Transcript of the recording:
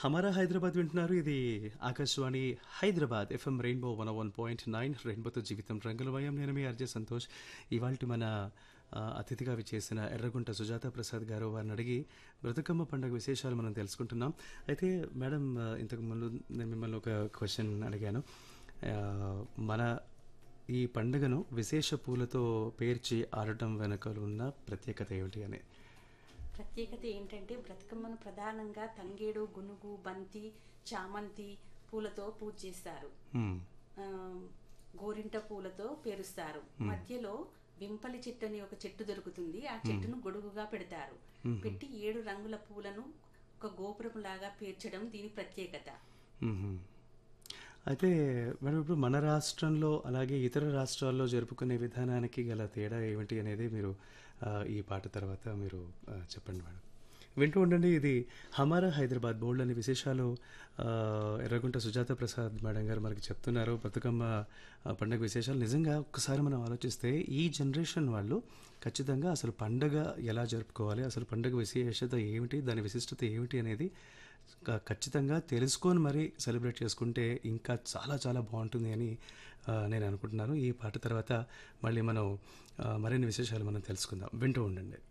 హమారా హైదరాబాద్ వింటున్నారు ఇది Akashvani Hyderabad FM rainbow one one point nine రెయిన్బోతో జీవితం రంగులమయం నేను మీ ఆర్జే సంతోష్ ఇవాళ మన ఆ, అతిథిగా విచ్చేసిన ఎర్రగుంట సుజాత ప్రసాద్ గారు వారిని అడిగి బ్రతుకమ్మ పండుగ విశేషాలు మనం తెలుసుకుంటున్నాం అయితే మేడం ఆ, ఇంతకు ముందు నేను మిమ్మల్ని ఒక క్వశ్చన్ అడిగాను ఆ, మన ఈ పండుగను విశేష పూలతో పేర్చి ఆడటం వెనకాల ఉన్న ప్రత్యేకత ఏమిటి అని ప్రత్యేకత ఏంటంటే బ్రతుకమ్మను ప్రధానంగా తంగేడు గునుగు బంతి చామంతి పూలతో పూజ చేస్తారు హ్మ్. ఆ, గోరింట పూలతో పేరుస్తారు మధ్యలో వింపలి చెట్టు అని ఒక చెట్టు దొరుకుతుంది ఆ చెట్టును గొడుగుగా పెడతారు పెట్టి ఏడు రంగుల పూలను ఒక గోపురం లాగా పేర్చడం దీని ప్రత్యేకత మ్మ్. అయితే మేడం ఇప్పుడు మన రాష్ట్రంలో అలాగే ఇతర రాష్ట్రాల్లో జరుపుకునే విధానానికి గల తేడా ఏమిటి అనేది మీరు ఆ, ఈ పాట తర్వాత మీరు ఆ, చెప్పండి మేడం వింటూ ఉండండి ఇది హమారా హైదరాబాద్ బోల్డ్ అనే విశేషాలు ఆ, ఎర్రగుంట సుజాత ప్రసాద్ మేడం గారు మనకి చెప్తున్నారు బతుకమ్మ ఆ, పండగ విశేషాలు నిజంగా ఒక్కసారి మనం ఆలోచిస్తే ఈ జనరేషన్ వాళ్ళు ఖచ్చితంగా అసలు పండగ ఎలా జరుపుకోవాలి అసలు పండగ విశేషత ఏమిటి దాని విశిష్టత ఏమిటి అనేది క- ఖచ్చితంగా తెలుసుకొని మరీ సెలబ్రేట్ చేసుకుంటే ఇంకా చాలా చాలా బాగుంటుంది అని ఆ, నేను అనుకుంటున్నాను ఈ పాట తర్వాత మళ్ళీ మనం ఆ, మరిన్ని విశేషాలు మనం తెలుసుకుందాం వింటూ ఉండండి